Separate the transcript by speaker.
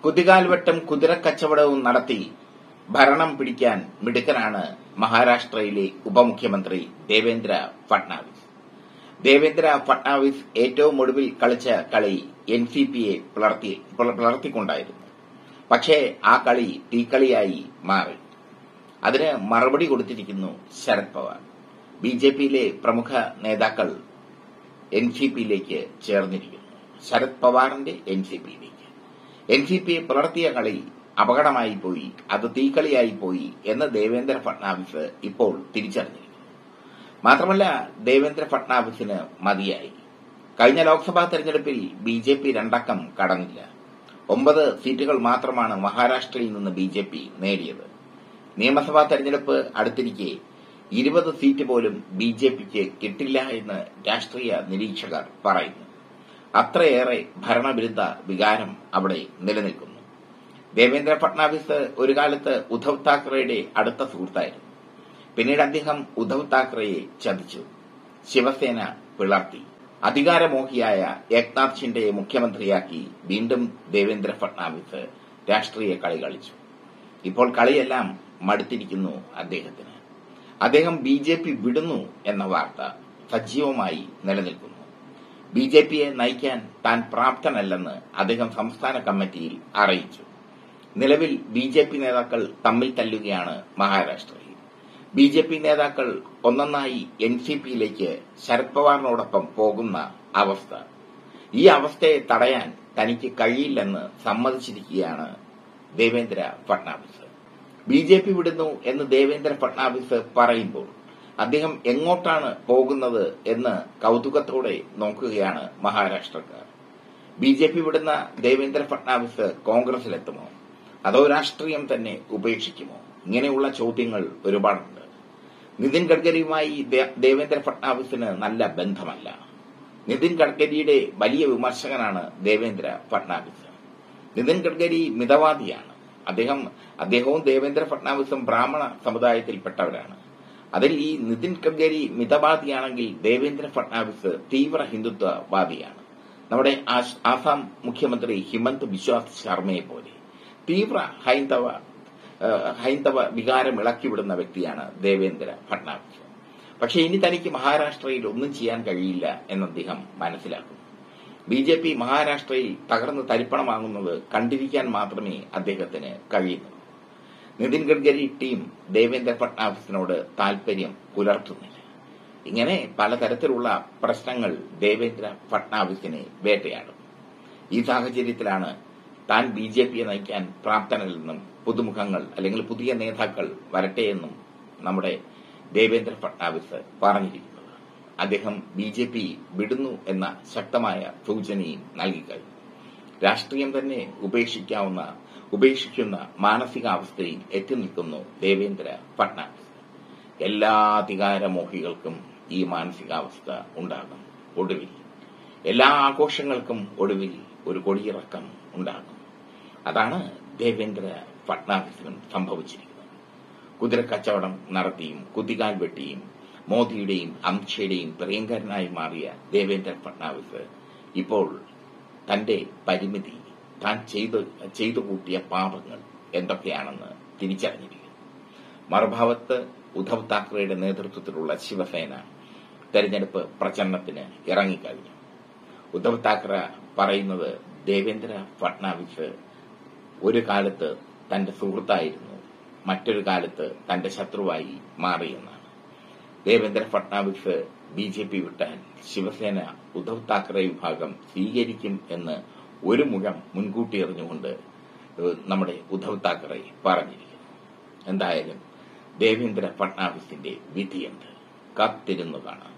Speaker 1: കുതികാൽവട്ടം കുതിരക്കച്ചവടവും നടത്തി ഭരണം പിടിക്കാൻ മിടുക്കനാണ് മഹാരാഷ്ട്രയിലെ ഉപമുഖ്യമന്ത്രി ദേവേന്ദ്ര ഫട്നാവിസ് ദേവേന്ദ്ര ഫട്നാവിസ് ഏറ്റവും ഒടുവിൽ കളിച്ച കളി എൻ സി പിയെ പിളർത്തിക്കൊണ്ടായിരുന്നു പക്ഷേ ആ കളി തീക്കളിയായി മാറി അതിന് മറുപടി കൊടുത്തിരിക്കുന്നു ശരത് പവാർ ബി ജെ പിയിലെ പ്രമുഖ നേതാക്കൾ എൻ സി പിയിലേക്ക് ചേർന്നിരിക്കുന്നു ശരത് പവാറിന്റെ എൻ സി പിയിലേക്ക് എൻ സി പിയെ പുലർത്തിയ കളി അപകടമായി പോയി അത് തീക്കളിയായി പോയി എന്ന് ദേവേന്ദ്ര ഫട്നാവിസ് ഇപ്പോൾ തിരിച്ചറിഞ്ഞിരിക്കുന്നു മാത്രമല്ല ദേവേന്ദ്ര ഫട്നാവിസിന് മതിയായി കഴിഞ്ഞ ലോക്സഭാ തെരഞ്ഞെടുപ്പിൽ ബി ജെ പി രണ്ടക്കം കടന്നില്ല ഒമ്പത് സീറ്റുകൾ മാത്രമാണ് മഹാരാഷ്ട്രയിൽ നിന്ന് ബി ജെ പി നേടിയത് നിയമസഭാ തെരഞ്ഞെടുപ്പ് അടുത്തിരിക്കെ ഇരുപത് സീറ്റ് പോലും ബി ജെ പിക്ക് കിട്ടില്ല എന്ന് രാഷ്ട്രീയ നിരീക്ഷകർ പറയുന്നു അത്രയേറെ ഭരണവിരുദ്ധ വികാരം അവിടെ നിലനിൽക്കുന്നു ദേവേന്ദ്ര ഫട്നാവിസ് ഒരു കാലത്ത് ഉദ്ധവ് താക്കറെയുടെ അടുത്ത സുഹൃത്തായിരുന്നു പിന്നീട് അദ്ദേഹം ഉദ്ധവ് താക്കറെയെ ചതിച്ചു ശിവസേന പിളർത്തി അധികാരമോഹിയായ ഏക്നാഥ് ഷിൻഡെയെ മുഖ്യമന്ത്രിയാക്കി വീണ്ടും ദേവേന്ദ്ര ഫട്നാവിസ് രാഷ്ട്രീയ കളി കളിച്ചു ഇപ്പോൾ കളിയെല്ലാം മടുത്തിരിക്കുന്നു അദ്ദേഹത്തിന് അദ്ദേഹം ബി ജെ പി വിടുന്നു എന്ന വാർത്ത സജീവമായി നിലനിൽക്കുന്നു ബി ജെ പിയെ നയിക്കാൻ താൻ പ്രാപ്തനല്ലെന്ന് അദ്ദേഹം സംസ്ഥാന കമ്മിറ്റിയിൽ അറിയിച്ചു നിലവിൽ ബി ജെ പി നേതാക്കൾ തമ്മിൽ തല്ലുകയാണ് മഹാരാഷ്ട്രയിൽ ബി ജെ പി നേതാക്കൾ ഒന്നൊന്നായി എൻ സി പിയിലേക്ക് ശരത് പവാറിനോടൊപ്പം പോകുന്ന അവസ്ഥ ഈ അവസ്ഥയെ തടയാൻ തനിക്ക് കഴിയില്ലെന്ന് സമ്മതിച്ചിരിക്കുകയാണ് Devendra Fadnavis B J P വിടുന്നു എന്ന് ദേവേന്ദ്ര ഫട്നാവിസ് പറയുമ്പോൾ അദ്ദേഹം എങ്ങോട്ടാണ് പോകുന്നത് എന്ന് കൌതുകത്തോടെ നോക്കുകയാണ് മഹാരാഷ്ട്രക്കാർ ബി ജെ പി വിടുന്ന ദേവേന്ദ്ര ഫട്നാവിസ് കോൺഗ്രസിലെത്തുമോ അതോ രാഷ്ട്രീയം തന്നെ ഉപേക്ഷിക്കുമോ ഇങ്ങനെയുള്ള ചോദ്യങ്ങൾ ഒരുപാടുണ്ട് നിതിൻ ഗഡ്കരിയുമായി ദേവേന്ദ്ര ഫട്നാവിസിന് നല്ല ബന്ധമല്ല നിതിൻ ഗഡ്കരിയുടെ വലിയ വിമർശകനാണ് ദേവേന്ദ്ര ഫട്നാവിസ് നിതിൻ ഗഡ്കരി മിതവാദിയാണ് അദ്ദേഹം അദ്ദേഹവും ദേവേന്ദ്ര ഫട്നാവിസും ബ്രാഹ്മണ സമുദായത്തിൽപ്പെട്ടവരാണ് അതിൽ ഈ നിതിൻ ഗഡ്കരി മിതവാദിയാണെങ്കിൽ ദേവേന്ദ്ര ഫട്നാവിസ് തീവ്ര ഹിന്ദുത്വവാദിയാണ് നമ്മുടെ ആസാം മുഖ്യമന്ത്രി ഹിമന്ത് ബിശ്വാസ് ശർമ്മയെ പോലെ തീവ്ര ഹൈന്ദവ ഹൈന്ദവ വികാരം ഇളക്കിവിടുന്ന വ്യക്തിയാണ് ദേവേന്ദ്ര ഫട്നാവിസ് പക്ഷെ ഇനി തനിക്ക് മഹാരാഷ്ട്രയിൽ ഒന്നും ചെയ്യാൻ കഴിയില്ല എന്ന് അദ്ദേഹം മനസ്സിലാക്കുന്നു ബി ജെ പി മഹാരാഷ്ട്രയിൽ തകർന്ന് തരിപ്പണമാകുന്നത് കണ്ടിരിക്കാൻ മാത്രമേ അദ്ദേഹത്തിന് കഴിയുന്നു നിതിൻ ഗഡ്കരി ടീം ദേവേന്ദ്ര ഫട്നാവിസിനോട് താൽപര്യം പുലർത്തുന്നില്ല ഇങ്ങനെ പലതരത്തിലുള്ള പ്രശ്നങ്ങൾ ദേവേന്ദ്ര ഫട്നാവിസിനെ വേട്ടയാടും ഈ സാഹചര്യത്തിലാണ് താൻ ബി ജെ പിയെ നയിക്കാൻ പ്രാപ്തനല്ലെന്നും പുതുമുഖങ്ങൾ അല്ലെങ്കിൽ പുതിയ നേതാക്കൾ വരട്ടെയെന്നും നമ്മുടെ ദേവേന്ദ്ര ഫട്നാവിസ് പറഞ്ഞിരിക്കുന്നത് അദ്ദേഹം ബി ജെ പി വിടുന്നു എന്ന ശക്തമായ സൂചനയും നൽകിക്കഴിഞ്ഞു രാഷ്ട്രീയം തന്നെ ഉപേക്ഷിക്കാവുന്ന ഉപേക്ഷിക്കുന്ന മാനസികാവസ്ഥയിൽ എത്തി നിൽക്കുന്നു ദേവേന്ദ്ര ഫട്നാവിസ് എല്ലാ അധികാരമോഹികൾക്കും ഈ മാനസികാവസ്ഥ ഉണ്ടാകും ഒടുവിൽ എല്ലാ ആഘോഷങ്ങൾക്കും ഒടുവിൽ ഒരു കൊടിയിറക്കം ഉണ്ടാകും അതാണ് ദേവേന്ദ്ര ഫട്നാവിസിനും സംഭവിച്ചിരിക്കുന്നത് കുതിരക്കച്ചവടം നടത്തിയും കുതികാൽ വെട്ടിയും മോദിയുടെയും അമിത്ഷയുടെയും പ്രിയങ്കരനായി മാറിയ ദേവേന്ദ്ര ഫട്നാവിസ് ഇപ്പോൾ തന്റെ പരിമിതി താൻ ചെയ്തു ചെയ്തു കൂട്ടിയ പാപങ്ങൾ എന്തൊക്കെയാണെന്ന് തിരിച്ചറിഞ്ഞിരിക്കുന്നു മറുഭാവത്ത് ഉദ്ധവ് താക്കറെയുടെ നേതൃത്വത്തിലുള്ള ശിവസേന തെരഞ്ഞെടുപ്പ് പ്രചരണത്തിന് ഇറങ്ങിക്കഴിഞ്ഞു ഉദ്ധവ് താക്കറെ പറയുന്നത് ദേവേന്ദ്ര ഫട്നാവിസ് ഒരു കാലത്ത് തന്റെ സുഹൃത്തായിരുന്നു മറ്റൊരു കാലത്ത് തന്റെ ശത്രുവായി മാറിയെന്നാണ് Devendra Fadnavis B J P വിട്ടാൽ ശിവസേന ഉദ്ധവ് താക്കറെ വിഭാഗം സ്വീകരിക്കും എന്ന് ഒരു മുഴം മുൻകൂട്ടി എറിഞ്ഞുകൊണ്ട് നമ്മുടെ ഉദ്ധവ് താക്കറെ പറഞ്ഞിരിക്കുന്നു എന്തായാലും ദേവേന്ദ്ര ഫട്നാവിസിന്റെ വിധിയുണ്ട് കാത്തിരുന്നു കാണാം